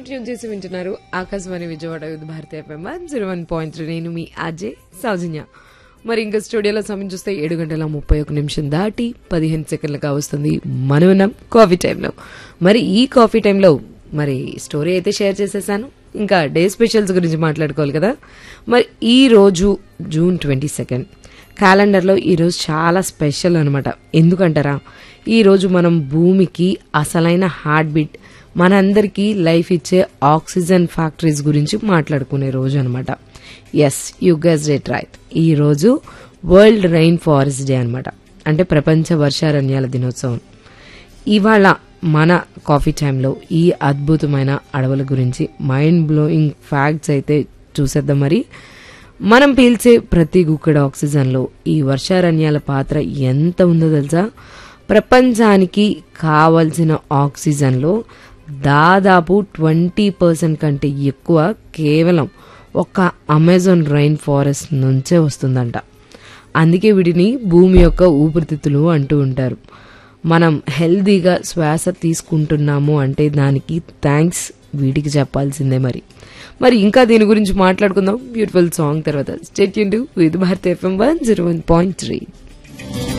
tune చేసి వింటున్నారు Akashvani Vijayawada Yuddha Bharati FM zero one point three నేను మీ అజయ్ సౌజన్య మరి ఇంకా స్టూడియోలో సమయం చూస్తే ఏడు గంటల ముప్పై ఒక నిమిషం దాటి పదిహేను సెకండ్లుగా వస్తుంది మనం ఉన్నాం కాఫీ టైంలో మరి ఈ కాఫీ టైంలో మరి స్టోరీ అయితే షేర్ చేసేసాను ఇంకా డే స్పెషల్స్ గురించి మాట్లాడుకోవాలి కదా మరి ఈ రోజు జూన్ ట్వంటీ సెకండ్ క్యాలెండర్లో ఈరోజు చాలా స్పెషల్ అనమాట ఎందుకంటారా ఈరోజు మనం భూమికి అసలైన హార్ట్ బీట్ మనందరికీ లైఫ్ ఇచ్చే ఆక్సిజన్ ఫ్యాక్టరీస్ గురించి మాట్లాడుకునే రోజు అనమాట yes you guess that right ఈ రోజు వరల్డ్ రైన్ ఫారెస్ట్ డే అనమాట అంటే ప్రపంచ వర్షారణ్యాల దినోత్సవం ఇవాళ మన కాఫీ టైంలో ఈ అద్భుతమైన అడవుల గురించి మైండ్ బ్లోయింగ్ ఫ్యాక్ట్స్ అయితే చూసేద్దాం మరి మనం పీల్చే ప్రతి గుక్కడి ఆక్సిజన్లో ఈ వర్షారణ్యాల పాత్ర ఎంత ఉందో తెలుసా ప్రపంచానికి కావలసిన ఆక్సిజన్లో దాదాపు ట్వంటీ పర్సెంట్ కంటే ఎక్కువ కేవలం ఒక అమెజాన్ రైన్ ఫారెస్ట్ నుంచే వస్తుందంట అందుకే వీటిని భూమి యొక్క ఊపిరితిత్తులు అంటూ ఉంటారు మనం హెల్దీగా శ్వాస తీసుకుంటున్నాము అంటే దానికి థ్యాంక్స్ వీటికి చెప్పాల్సిందే మరి మరి ఇంకా దీని గురించి మాట్లాడుకుందాం బ్యూటిఫుల్ సాంగ్ తర్వాత స్టేట్ యూన్ with Bharat FM one zero one point three